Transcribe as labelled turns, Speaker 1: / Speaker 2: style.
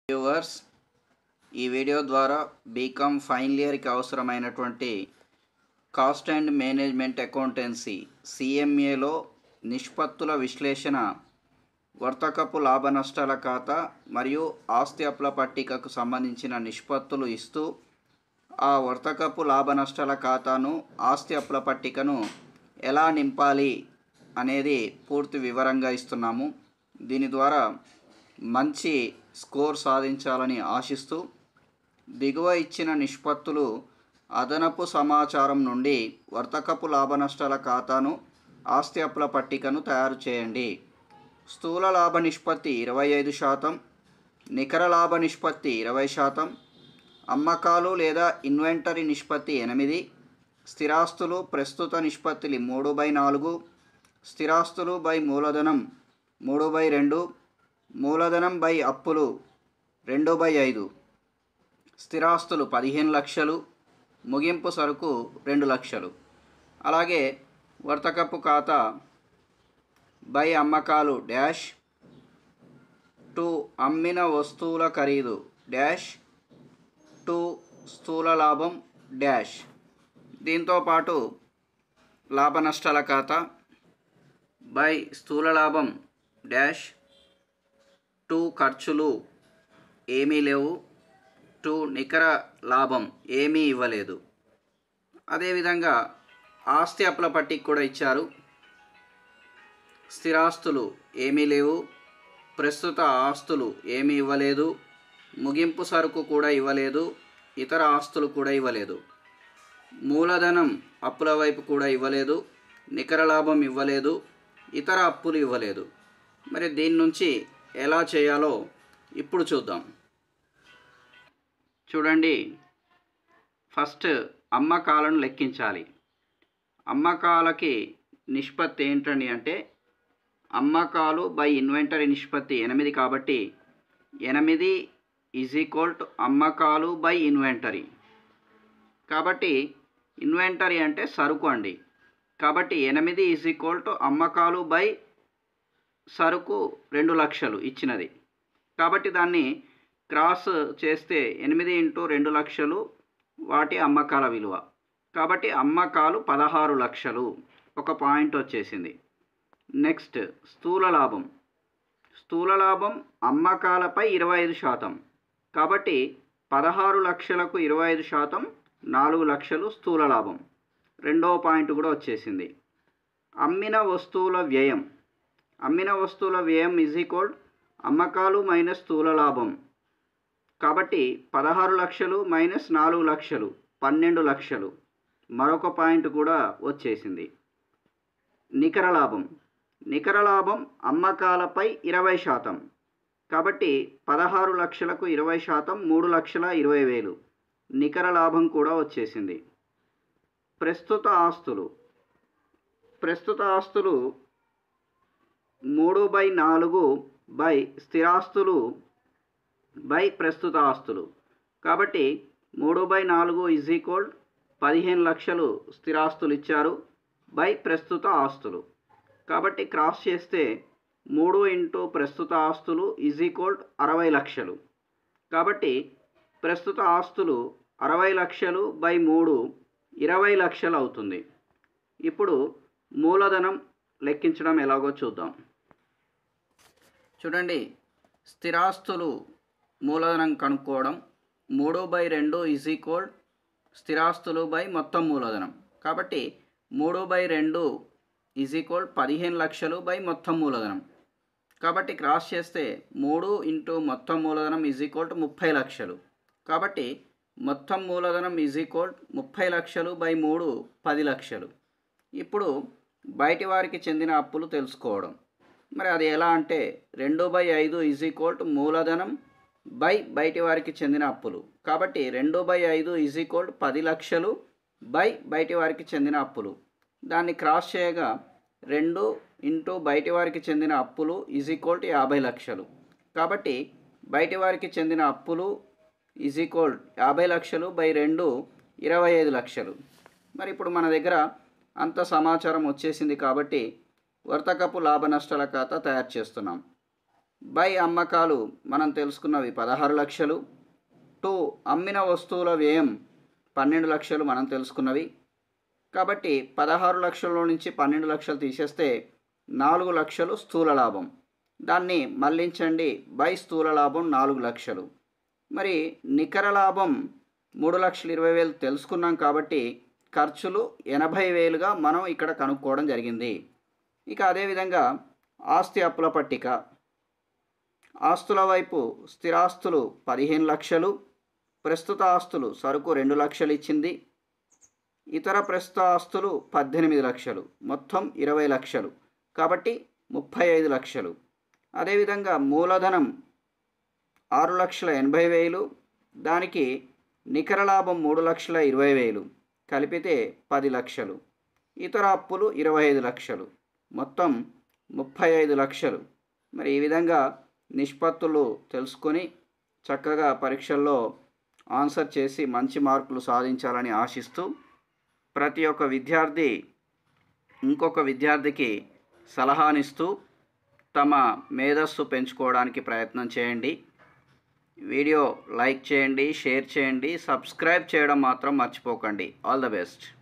Speaker 1: viewers ఈ video ద్వారా BCom final ఇయర్కి అవసరమైనటువంటి కాస్ట్ అండ్ మేనేజ్మెంట్ అకౌంటెన్సీ సిఎంఏలో నిష్పత్తుల విశ్లేషణ వర్తకపు లాభ నష్టాల ఖాతా మరియు ఆస్తి అప్పుల పట్టికకు సంబంధించిన నిష్పత్తులు ఇస్తూ ఆ వర్తకపు లాభ నష్టాల ఖాతాను ఆస్తి అప్పుల పట్టికను ఎలా నింపాలి అనేది పూర్తి వివరంగా ఇస్తున్నాము దీని ద్వారా మంచి స్కోర్ సాధించాలని ఆశిస్తూ దిగువ ఇచ్చిన నిష్పత్తులు అదనపు సమాచారం నుండి వర్తకపు లాభ నష్టాల ఖాతాను ఆస్తి అప్పుల పట్టికను తయారు చేయండి స్థూల లాభ నిష్పత్తి ఇరవై ఐదు శాతం నికర లాభ నిష్పత్తి ఇరవై శాతం అమ్మకాలు లేదా ఇన్వెంటరీ నిష్పత్తి ఎనిమిది స్థిరాస్తులు ప్రస్తుత నిష్పత్తిలు మూడు బై నాలుగు స్థిరాస్తులు బై మూలధనం మూడు బై రెండు మూలధనం బై అప్పులు రెండు బై ఐదు స్థిరాస్తులు పదిహేను లక్షలు ముగింపు సరుకు రెండు లక్షలు అలాగే వర్తకపు ఖాతా బై అమ్మకాలు డ్యాష్ టు అమ్మిన వస్తువుల ఖరీదు డ్యాష్ టు స్థూల లాభం డ్యాష్ దీంతో పాటు లాభ నష్టాల ఖాతా బై స్థూల లాభం డ్యాష్ టు ఖర్చులు ఏమీ లేవు టు నికర లాభం ఏమీ ఇవ్వలేదు అదేవిధంగా ఆస్తి అప్పుల పట్టిక కూడా ఇచ్చారు స్థిరాస్తులు ఏమీ లేవు ప్రస్తుత ఆస్తులు ఏమీ ఇవ్వలేదు ముగింపు సరుకు కూడా ఇవ్వలేదు ఇతర ఆస్తులు కూడా ఇవ్వలేదు మూలధనం అప్పుల వైపు కూడా ఇవ్వలేదు నికర లాభం ఇవ్వలేదు ఇతర అప్పులు ఇవ్వలేదు మరి దీని నుంచి ఎలా చేయాలో ఇప్పుడు చూద్దాం చూడండి ఫస్ట్ అమ్మకాలను లెక్కించాలి అమ్మకాలకి నిష్పత్తి ఏంటండి అంటే అమ్మకాలు బై ఇన్వెంటరీ నిష్పత్తి ఎనిమిది కాబట్టి ఎనిమిది ఈజ్ ఈక్వల్ టు అమ్మకాలు బై ఇన్వెంటరీ కాబట్టి ఇన్వెంటరీ అంటే సరుకు అండి కాబట్టి ఎనిమిది ఈజ్ ఈక్వల్ టు అమ్మకాలు బై సరుకు రెండు లక్షలు ఇచ్చినది కాబట్టి దాన్ని క్రాస్ చేస్తే ఎనిమిది ఇంటూ రెండు లక్షలు వాటి అమ్మకాల విలువ కాబట్టి అమ్మకాలు పదహారు లక్షలు ఒక పాయింట్ వచ్చేసింది నెక్స్ట్ స్థూల లాభం స్థూల లాభం అమ్మకాలపై ఇరవై ఐదు శాతం కాబట్టి పదహారు లక్షలకు ఇరవై ఐదు శాతం నాలుగు లక్షలు స్థూల లాభం రెండవ పాయింట్ కూడా వచ్చేసింది అమ్మిన వస్తువుల వ్యయం అమ్మిన వస్తువుల వ్యయం ఇజ్ ఈక్వల్ అమ్మకాలు మైనస్ స్థూల లాభం కాబట్టి పదహారు లక్షలు మైనస్ నాలుగు లక్షలు పన్నెండు లక్షలు మరొక పాయింట్ కూడా వచ్చేసింది నికర లాభం నికర లాభం అమ్మకాలపై ఇరవై శాతం కాబట్టి పదహారు లక్షలకు ఇరవై శాతం మూడు లక్షల ఇరవై వేలు నికర లాభం కూడా వచ్చేసింది ప్రస్తుత ఆస్తులు ప్రస్తుత ఆస్తులు మూడు బై నాలుగు బై స్థిరాస్తులు బై ప్రస్తుత ఆస్తులు కాబట్టి మూడు బై నాలుగు ఇజ్ ఈక్వల్ పదిహేను లక్షలు స్థిరాస్తులు ఇచ్చారు బై ప్రస్తుత ఆస్తులు కాబట్టి క్రాస్ చేస్తే మూడు ఇంటూ ప్రస్తుత ఆస్తులు ఈజ్ ఈక్వల్ అరవై లక్షలు కాబట్టి ప్రస్తుత ఆస్తులు అరవై లక్షలు బై మూడు ఇరవై లక్షలు అవుతుంది ఇప్పుడు మూలధనం లెక్కించడం ఎలాగో చూద్దాం చూడండి స్థిరాస్తులు మూలధనం కనుక్కోవడం మూడు బై రెండు ఈజ్ ఈక్వల్ స్థిరాస్తులు బై మొత్తం మూలధనం కాబట్టి మూడు బై రెండు ఈజ్ ఈక్వల్ పదిహేను లక్షలు బై మొత్తం మూలధనం కాబట్టి క్రాస్ చేస్తే మూడు ఇంటూ మొత్తం మూలధనం ఈజ్ ఈక్వల్ టు ముప్పై లక్షలు కాబట్టి మొత్తం మూలధనం ఈజ్ ఈక్వల్ ముప్పై లక్షలు బై మూడు పది లక్షలు ఇప్పుడు బయటి వారికి చెందిన అప్పులు తెలుసుకోవడం మరి అది ఎలా అంటే రెండు బై ఐదు ఈజ్ ఈక్వల్ టు మూలధనం బై బయటి వారికి చెందిన అప్పులు కాబట్టి రెండు బై ఐదు ఈజ్ ఈక్వల్ పది లక్షలు బై బయటి వారికి చెందిన అప్పులు దాన్ని క్రాస్ చేయగా రెండు ఇంటూ బయటి వారికి చెందిన అప్పులు ఈజ్ ఈక్వల్ టు యాభై లక్షలు కాబట్టి బయటి వారికి చెందిన అప్పులు ఈజ్ ఈక్వల్ యాభై లక్షలు బై రెండు ఇరవై ఐదు లక్షలు మరి ఇప్పుడు మన దగ్గర అంత సమాచారం వచ్చేసింది కాబట్టి వర్తకపు లాభ నష్టాల ఖాతా తయారు చేస్తున్నాం బై అమ్మకాలు మనం తెలుసుకున్నవి పదహారు లక్షలు టూ అమ్మిన వస్తువుల వ్యయం పన్నెండు లక్షలు మనం తెలుసుకున్నవి కాబట్టి పదహారు లక్షల నుంచి పన్నెండు లక్షలు తీసేస్తే నాలుగు లక్షలు స్థూల లాభం దాన్ని మళ్ళించండి బై స్థూల లాభం నాలుగు లక్షలు మరి నికర లాభం మూడు లక్షల ఇరవై వేలు తెలుసుకున్నాం కాబట్టి ఖర్చులు ఎనభై వేలుగా మనం ఇక్కడ కనుక్కోవడం జరిగింది ఇక అదేవిధంగా ఆస్తి అప్పుల పట్టిక ఆస్తుల వైపు స్థిరాస్తులు పదిహేను లక్షలు ప్రస్తుత ఆస్తులు సరుకు రెండు లక్షలు ఇచ్చింది ఇతర ప్రస్తుత ఆస్తులు పద్దెనిమిది లక్షలు మొత్తం ఇరవై లక్షలు కాబట్టి ముప్పై ఐదు లక్షలు అదేవిధంగా మూలధనం ఆరు లక్షల ఎనభై వేలు దానికి నికర లాభం మూడు లక్షల ఇరవై వేలు కలిపితే పది లక్షలు ఇతర అప్పులు ఇరవై ఐదు లక్షలు మొత్తం ముప్పై ఐదు లక్షలు మరి ఈ విధంగా నిష్పత్తులు తెలుసుకొని చక్కగా పరీక్షల్లో ఆన్సర్ చేసి మంచి మార్కులు సాధించాలని ఆశిస్తూ ప్రతి ఒక్క విద్యార్థి ఇంకొక విద్యార్థికి సలహానిస్తూ తమ మేధస్సు పెంచుకోవడానికి ప్రయత్నం చేయండి వీడియో లైక్ చేయండి షేర్ చేయండి సబ్స్క్రైబ్ చేయడం మాత్రం మర్చిపోకండి ఆల్ ద బెస్ట్